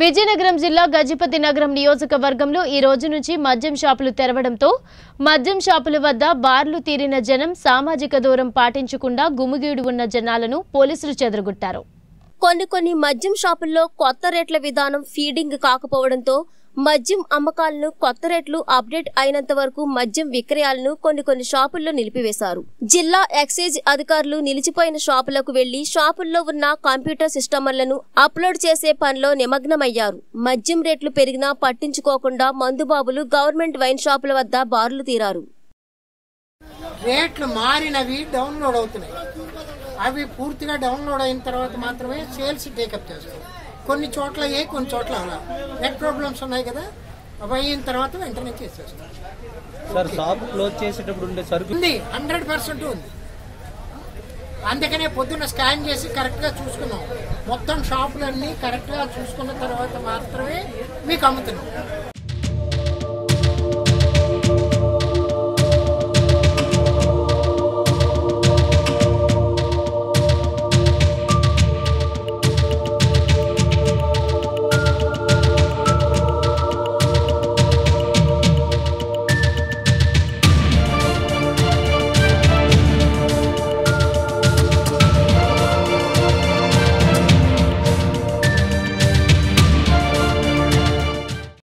విజయనగరం జిల్లా గజపతి నగరం నియోజకవర్గంలో ఈ రోజు నుంచి మద్యం షాపులు తెరవడంతో మద్యం షాపుల వద్ద బార్లు తీరిన జనం సామాజిక దూరం పాటించకుండా గుమిగీడు ఉన్న జనాలను పోలీసులు చెదరగొట్టారు కొన్ని కొన్ని మద్యం షాపుల్లో కొత్త రేట్ల విధానం ఫీడింగ్ కాకపోవడంతో మద్యం అమ్మకాలను కొత్త రేట్లు అప్డేట్ అయినంత వరకు మద్యం విక్రయాలను కొన్ని కొన్ని షాపుల్లో నిలిపివేశారు జిల్లా ఎక్సైజ్ అధికారులు నిలిచిపోయిన షాపులకు వెళ్లి షాపుల్లో ఉన్న కంప్యూటర్ సిస్టమర్లను అప్లోడ్ చేసే పనిలో నిమగ్నమయ్యారు మద్యం రేట్లు పెరిగినా పట్టించుకోకుండా మందుబాబులు గవర్నమెంట్ వైన్ షాపుల వద్ద బార్లు తీరారు రేట్లు మారినవి డౌన్లోడ్ అవుతున్నాయి అవి పూర్తిగా డౌన్లోడ్ అయిన తర్వాత మాత్రమే సేల్స్ టేకప్ చేస్తాయి కొన్ని చోట్ల ఏ కొన్ని చోట్ల అలా నెట్ ప్రాబ్లమ్స్ ఉన్నాయి కదా అవి అయిన తర్వాత వెంటనే చేసేస్తాం సార్ షాప్ క్లోజ్ చేసేటప్పుడు ఉండే సరుకు ఉంది హండ్రెడ్ పర్సెంట్ ఉంది అందుకనే పొద్దున్న స్కాన్ చేసి కరెక్ట్గా చూసుకున్నాం మొత్తం షాపులన్నీ కరెక్ట్గా చూసుకున్న తర్వాత మాత్రమే మీకు అమ్ముతున్నాం